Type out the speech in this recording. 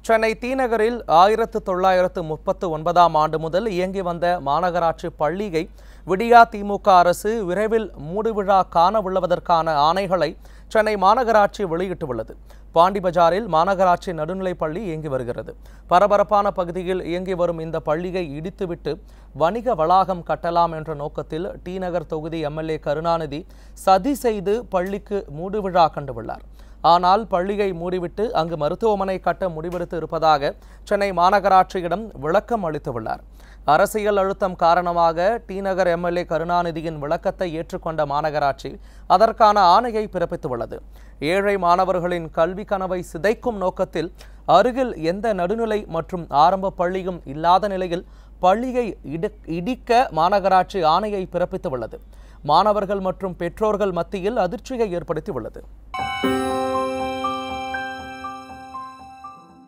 சென்னை தீநகரில் ஆயிரத்து தொள்ளாயிரத்து முப்பத்து ஒன்பதாம் ஆண்டு முதல் இயங்கி வந்த மாநகராட்சி பள்ளியை விடியா திமுக அரசு விரைவில் மூடுவிழா காணவுள்ளதற்கான ஆணைகளை சென்னை மாநகராட்சி வெளியிட்டுள்ளது பாண்டி பஜாரில் மாநகராட்சி நடுநிலைப் பள்ளி இயங்கி வருகிறது பரபரப்பான பகுதியில் இயங்கி வரும் இந்த பள்ளியை இடித்துவிட்டு வணிக வளாகம் கட்டலாம் என்ற நோக்கத்தில் டி நகர் தொகுதி எம்எல்ஏ கருணாநிதி சதி செய்து பள்ளிக்கு மூடுவிழா கண்டுள்ளார் ஆனால் பள்ளியை மூடிவிட்டு அங்கு மருத்துவமனை கட்ட முடிவெடுத்து இருப்பதாக சென்னை மாநகராட்சியிடம் விளக்கம் அளித்துள்ளார் அரசியல் அழுத்தம் காரணமாக டி நகர் எம்எல்ஏ கருணாநிதியின் விளக்கத்தை ஏற்றுக்கொண்ட மாநகராட்சி அதற்கான ஆணையை பிறப்பித்துள்ளது ஏழை மாணவர்களின் கல்வி கனவை சிதைக்கும் நோக்கத்தில் அருகில் எந்த நடுநிலை மற்றும் ஆரம்ப பள்ளியும் இல்லாத நிலையில் பள்ளியை இடு- இடிக்க மாநகராட்சி ஆணையை பிறப்பித்துள்ளது மாணவர்கள் மற்றும் பெற்றோர்கள் மத்தியில் அதிர்ச்சியை ஏற்படுத்தியுள்ளது